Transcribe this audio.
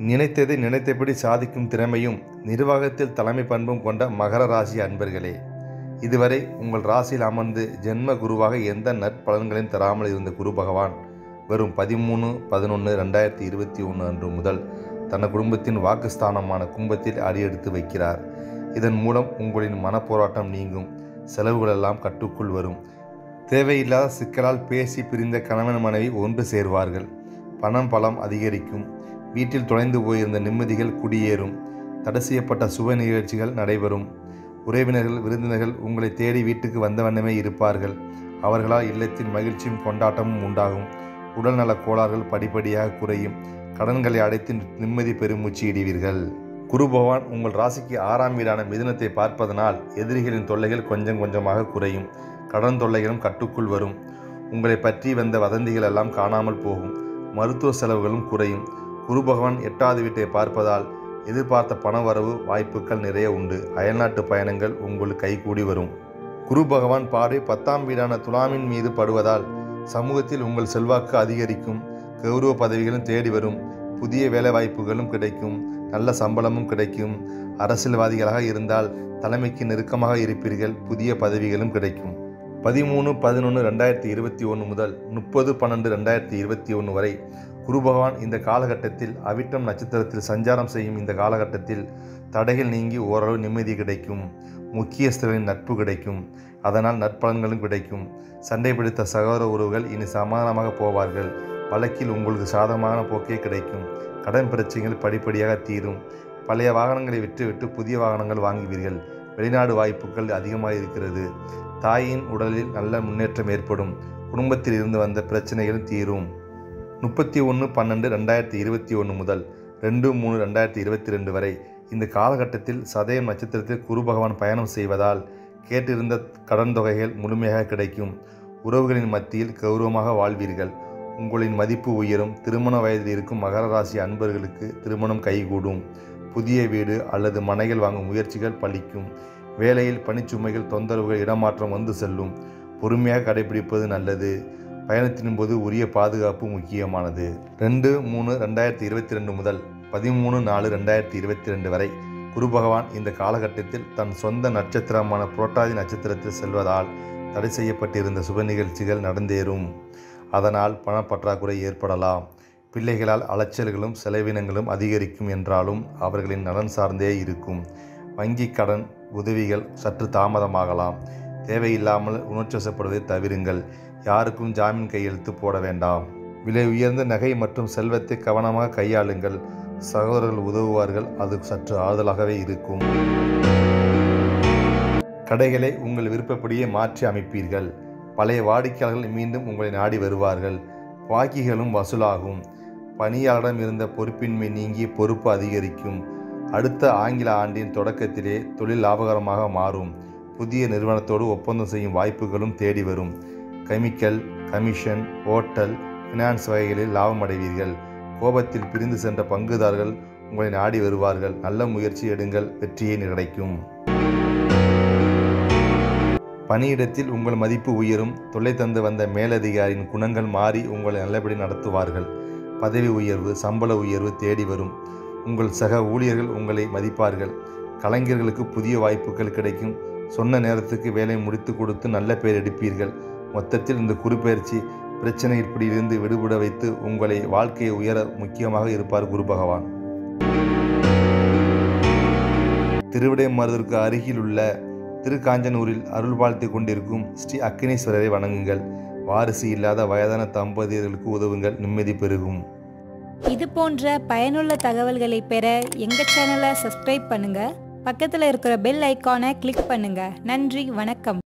நினைத்ததை நினைத்தபடி சாதிக்கும் திறமையும் நிர்வாகத்தில் தலைமை பண்பும் கொண்ட மகர ராசி அன்பர்களே இதுவரை உங்கள் ராசியில் அமர்ந்து ஜென்ம குருவாக எந்த நற்பலன்களையும் தராமல் இருந்த குரு பகவான் வெறும் பதிமூணு பதினொன்று ரெண்டாயிரத்தி இருபத்தி ஒன்று அன்று முதல் தன் குடும்பத்தின் வாக்குஸ்தானமான கும்பத்தில் அடியெடுத்து வைக்கிறார் இதன் மூலம் உங்களின் மனப்போராட்டம் நீங்கும் செலவுகளெல்லாம் கட்டுக்குள் வரும் தேவையில்லாத சிக்கலால் பேசி பிரிந்த கணவன் மனைவி ஒன்று சேர்வார்கள் பணம் பலம் அதிகரிக்கும் வீட்டில் தொலைந்து போயிருந்த நிம்மதிகள் குடியேறும் தடை செய்யப்பட்ட சுப நிகழ்ச்சிகள் நடைபெறும் உறவினர்கள் விருந்தினர்கள் உங்களை தேடி வீட்டுக்கு வந்த வண்ணமே இருப்பார்கள் அவர்களால் இல்லத்தில் மகிழ்ச்சியும் கொண்டாட்டமும் உண்டாகும் உடல்நல கோளாறுகள் படிப்படியாக குறையும் கடன்களை அடைத்து நிம்மதி பெருமூச்சு இடுவீர்கள் குரு பகவான் உங்கள் ராசிக்கு ஆறாம் வீடான மிதுனத்தை பார்ப்பதனால் எதிரிகளின் தொல்லைகள் கொஞ்சம் கொஞ்சமாக குறையும் கடன் தொல்லைகளும் கட்டுக்குள் வரும் உங்களை பற்றி வந்த வதந்திகள் எல்லாம் காணாமல் போகும் மருத்துவ செலவுகளும் குறையும் குரு பகவான் எட்டாவது வீட்டை பார்ப்பதால் எதிர்பார்த்த பண வரவு வாய்ப்புகள் நிறைய உண்டு அயல்நாட்டு பயணங்கள் உங்களுக்கு கைகூடி வரும் குரு பகவான் பார்வை பத்தாம் வீடான துலாமின் மீது படுவதால் சமூகத்தில் உங்கள் செல்வாக்கு அதிகரிக்கும் கௌரவ பதவிகளும் தேடி வரும் புதிய வேலை வாய்ப்புகளும் கிடைக்கும் நல்ல சம்பளமும் கிடைக்கும் அரசியல்வாதிகளாக இருந்தால் தலைமைக்கு நெருக்கமாக இருப்பீர்கள் புதிய பதவிகளும் கிடைக்கும் பதிமூணு பதினொன்று ரெண்டாயிரத்தி இருபத்தி ஒன்று முதல் முப்பது பன்னெண்டு ரெண்டாயிரத்தி இருபத்தி ஒன்று வரை குரு பகவான் இந்த காலகட்டத்தில் அவிட்டம் நட்சத்திரத்தில் சஞ்சாரம் செய்யும் இந்த காலகட்டத்தில் தடைகள் நீங்கி ஓரளவு நிம்மதி கிடைக்கும் முக்கியஸ்தர்களின் நட்பு கிடைக்கும் அதனால் நற்பலன்களும் கிடைக்கும் சண்டை பிடித்த சகோதர உறவுகள் இனி சமாதானமாக போவார்கள் வழக்கில் உங்களுக்கு சாதகமான போக்கே கிடைக்கும் கடன் பிரச்சனைகள் படிப்படியாக தீரும் பழைய வாகனங்களை விட்டுவிட்டு புதிய வாகனங்கள் வாங்குவீர்கள் வெளிநாடு வாய்ப்புகள் அதிகமாக இருக்கிறது தாயின் உடலில் நல்ல முன்னேற்றம் ஏற்படும் குடும்பத்தில் இருந்து வந்த பிரச்சனைகள் தீரும் முப்பத்தி ஒன்று பன்னெண்டு ரெண்டாயிரத்தி இருபத்தி ஒன்று முதல் ரெண்டு மூணு ரெண்டாயிரத்தி இருபத்தி ரெண்டு வரை இந்த காலகட்டத்தில் சதயம் நட்சத்திரத்தில் குரு பகவான் பயணம் செய்வதால் கேட்டிருந்த கடன் தொகைகள் முழுமையாக கிடைக்கும் உறவுகளின் மத்தியில் கௌரவமாக வாழ்வீர்கள் உங்களின் மதிப்பு உயரும் திருமண வயதில் இருக்கும் மகர ராசி அன்பர்களுக்கு திருமணம் கைகூடும் புதிய வீடு அல்லது மனைகள் வாங்கும் முயற்சிகள் பலிக்கும் வேலையில் பணிச்சுமைகள் தொந்தரவுகள் இடமாற்றம் வந்து செல்லும் பொறுமையாக கடைபிடிப்பது நல்லது பயணத்தின் போது உரிய பாதுகாப்பு முக்கியமானது ரெண்டு மூணு ரெண்டாயிரத்தி இருபத்தி ரெண்டு முதல் பதிமூணு நாலு ரெண்டாயிரத்தி இருபத்தி ரெண்டு வரை குரு பகவான் இந்த காலகட்டத்தில் தன் சொந்த நட்சத்திரமான புரோட்டாதி நட்சத்திரத்தில் செல்வதால் தடை செய்யப்பட்டிருந்த சுப நிகழ்ச்சிகள் நடந்தேறும் அதனால் பணப்பற்றாக்குறை ஏற்படலாம் பிள்ளைகளால் அலைச்சல்களும் செலவினங்களும் அதிகரிக்கும் என்றாலும் அவர்களின் நலன் சார்ந்தே இருக்கும் வங்கி கடன் உதவிகள் சற்று தாமதமாகலாம் தேவையில்லாமல் உணர்ச்சிவசப்படுவதை தவிருங்கள் யாருக்கும் ஜாமீன் கையெழுத்து போட வேண்டாம் விலை உயர்ந்த நகை மற்றும் செல்வத்தை கவனமாக கையாளுங்கள் சகோதரர்கள் உதவுவார்கள் அது சற்று ஆறுதலாகவே இருக்கும் கடைகளை உங்கள் விருப்பப்படியே மாற்றி அமைப்பீர்கள் பழைய வாடிக்கையாளர்கள் மீண்டும் உங்களை நாடி வருவார்கள் பாக்கிகளும் வசூலாகும் பணியாளரிடம் இருந்த பொறுப்பின்மை நீங்கி பொறுப்பு அதிகரிக்கும் அடுத்த ஆங்கில ஆண்டின் தொடக்கத்திலே தொழில் லாபகரமாக மாறும் புதிய நிறுவனத்தோடு ஒப்பந்தம் செய்யும் வாய்ப்புகளும் தேடி வரும் கெமிக்கல் கமிஷன் ஹோட்டல் ஃபினான்ஸ் வகைகளில் லாபம் அடைவீர்கள் கோபத்தில் பிரிந்து சென்ற பங்குதாரர்கள் உங்களை நாடி வருவார்கள் நல்ல முயற்சி எடுங்கள் வெற்றியை கிடைக்கும் பணியிடத்தில் உங்கள் மதிப்பு உயரும் தொல்லை தந்து வந்த மேலதிகாரியின் குணங்கள் மாறி உங்களை நல்லபடி நடத்துவார்கள் பதவி உயர்வு சம்பள உயர்வு தேடி வரும் உங்கள் சக ஊழியர்கள் உங்களை மதிப்பார்கள் கலைஞர்களுக்கு புதிய வாய்ப்புகள் கிடைக்கும் சொன்ன நேரத்துக்கு வேலை முடித்து கொடுத்து நல்ல பெயர் எடுப்பீர்கள் மொத்தத்தில் இந்த குறுப்பெயர்ச்சி பிரச்சனை இப்படியிலிருந்து விடுபட வைத்து உங்களை வாழ்க்கையை உயர முக்கியமாக இருப்பார் குரு பகவான் திருவிடைமருதற்கு அருகில் உள்ள திருக்காஞ்சனூரில் அருள் வாழ்த்து கொண்டிருக்கும் ஸ்ரீ அக்கினீஸ்வரரை வணங்குங்கள் வாரிசு இல்லாத வயதான தம்பதியர்களுக்கு உதவுங்கள் நிம்மதி பெருகும் இது போன்ற பயனுள்ள தகவல்களை பெற எங்கள் சேனலை சப்ஸ்கிரைப் பண்ணுங்கள் பக்கத்தில் இருக்கிற பெல் ஐக்கானை கிளிக் பண்ணுங்கள் நன்றி வணக்கம்